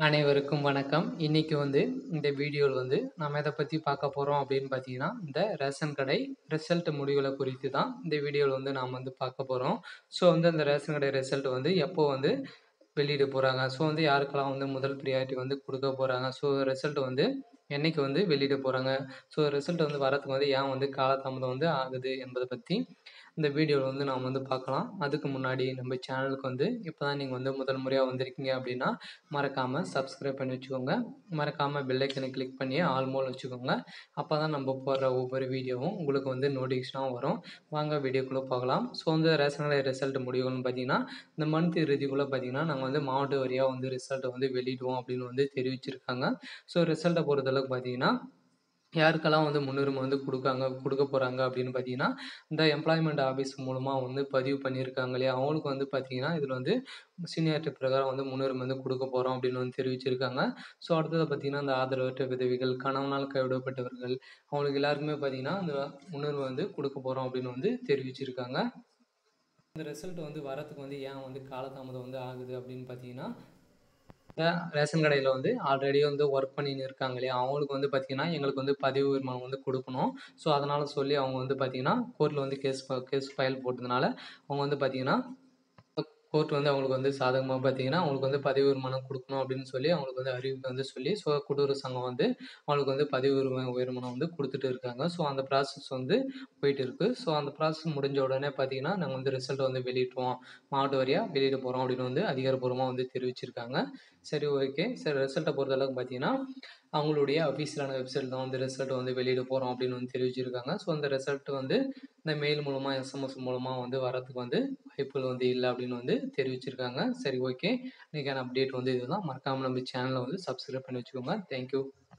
அனைவருக்கும் வணக்கம். இன்னைக்கு வந்து இந்த வீடியோல வந்து நம்ம எத பத்தி பார்க்க போறோம் அப்படின்னு பார்த்தீங்கன்னா, இந்த ரேஷன் கடை ரிசல்ட் முடிவுகள குறித்து தான் இந்த வீடியோல வந்து நாம வந்து பார்க்க போறோம். ஸோ வந்து அந்த ரேஷன் கடை ரிசல்ட் வந்து எப்போ வந்து வெளியிட போறாங்க? ஸோ வந்து யாருக்கெல்லாம் வந்து முதல் ப்ரியாரிட்டி வந்து குடுக்க போறாங்க? ஸோ ரிசல்ட் வந்து என்னைக்கு வந்து வெளியிட போறாங்க? ஸோ ரிசல்ட் வந்து வரதுக்கு வந்து ஏன் வந்து காலதாமதம் வந்து ஆகுது என்பத பத்தி இந்த வீடியோல வந்து நாம வந்து பார்க்கலாம். அதுக்கு முன்னாடி நம்ம சேனலுக்கு வந்து இப்பதான் நீங்க வந்து முதல் முறையா வந்திருக்கீங்க அப்படின்னா, மறக்காம சப்ஸ்கிரைப் பண்ணி வச்சுக்கோங்க. மறக்காம பெல் ஐக்கன கிளிக் பண்ணி ஆல் மோட்ல வச்சுக்கோங்க. அப்பதான் நம்ம போடுற ஒவ்வொரு வீடியோவும் உங்களுக்கு வந்து நோட்டிஃபிகேஷனா வரும். வாங்க வீடியோக்குள்ள போகலாம். ஸோ வந்து ரேஷன் கடை ரிசல்ட் முடிவுகள்னு பார்த்தீங்கன்னா, இந்த மந்த் இறுதிக்குள்ள பார்த்தீங்கன்னா, நாங்க வந்து மாவட்ட வாரியா வந்து ரிசல்ட்ட வந்து வெளியிடுவோம் அப்படின்னு வந்து தெரிவிச்சிருக்காங்க. ஸோ ரிசல்ட்ட பொறுத்தளவுக்கு பார்த்தீங்கன்னா, யாருக்கெல்லாம் வந்து முன்னுரிமை வந்து குடுக்காங்க குடுக்க போறாங்க அப்படின்னு பார்த்தீங்கன்னா, இந்த எம்ப்ளாய்மென்ட் ஆஃபீஸ் மூலமா வந்து பதிவு பண்ணியிருக்காங்க இல்லையா? அவங்களுக்கு வந்து பார்த்தீங்கன்னா, இதுல வந்து சீனியாரிட்டி பிரகாரம் வந்து முன்னுரிமை வந்து குடுக்க போறோம் அப்படின்னு வந்து தெரிவிச்சிருக்காங்க. ஸோ அடுத்தது பார்த்தீங்கன்னா, இந்த ஆதரவற்ற விதவைகள், கணவனால் கைவிடப்பட்டவர்கள் அவங்களுக்கு எல்லாருக்குமே பார்த்தீங்கன்னா, இந்த முன்னுரிமை வந்து குடுக்க போறோம் அப்படின்னு வந்து தெரிவிச்சிருக்காங்க. இந்த ரிசல்ட் வந்து வரதுக்கு வந்து ஏன் வந்து காலதாமதம் வந்து ஆகுது அப்படின்னு பார்த்தீங்கன்னா, இந்த ரேஷன் கடையில வந்து ஆல்ரெடி வந்து ஒர்க் பண்ணின்னு இருக்காங்க இல்லையா? அவங்களுக்கு வந்து பார்த்தீங்கன்னா, எங்களுக்கு வந்து பதவி உயர்வு வந்து குடுக்கணும். ஸோ அதனால சொல்லி அவங்க வந்து பார்த்தீங்கன்னா, கோர்ட்ல வந்து கேஸ் ஃப கேஸ் ஃபைல் போட்டதுனால, அவங்க வந்து பார்த்தீங்கன்னா, கோர்ட் வந்து அவங்களுக்கு வந்து சாதகமா பார்த்தீங்கன்னா, அவங்களுக்கு வந்து பதவி உயர்மானம் குடுக்கணும் அப்படின்னு சொல்லி அவங்களுக்கு வந்து அறிவிப்பு வந்து சொல்லி, ஸோ கூட்டுறவு சங்கம் வந்து அவங்களுக்கு வந்து பதவி உயர்வு உயர்மானம் வந்து குடுத்துட்டு இருக்காங்க. ஸோ அந்த ப்ராசஸ் வந்து போயிட்டு இருக்கு. ஸோ அந்த ப்ராசஸ் முடிஞ்ச உடனே பார்த்தீங்கன்னா, நாங்க வந்து ரிசல்ட் வந்து வெளியிட்டுருவோம். மாவட்ட வாரியா வெளியிட போறோம் அப்படின்னு வந்து அதிகாரப்பூர்வமா வந்து தெரிவிச்சிருக்காங்க. சரி ஓகே. சரி ரிசல்ட்ட பொறுத்தளவுக்கு பார்த்தீங்கன்னா, அவங்களுடைய அஃபிஷியலான வெப்சைட்ல தான் வந்து ரிசல்ட் வந்து வெளியிட போறோம் அப்படின்னு வந்து தெரிவிச்சிருக்காங்க. ஸோ அந்த ரிசல்ட் வந்து இந்த மெயில் மூலமா, எஸ்எம்எஸ் மூலமா வந்து வரதுக்கு வந்து வாய்ப்புகள் வந்து இல்ல அப்படின்னு வந்து தெரிவிச்சிருக்காங்க. சரி ஓகே. இன்னைக்கான அப்டேட் வந்து இதுதான். மறக்காம நம்ம சேனல வந்து சப்ஸ்கிரைப் பண்ணி வச்சுக்கோங்க. Thank you.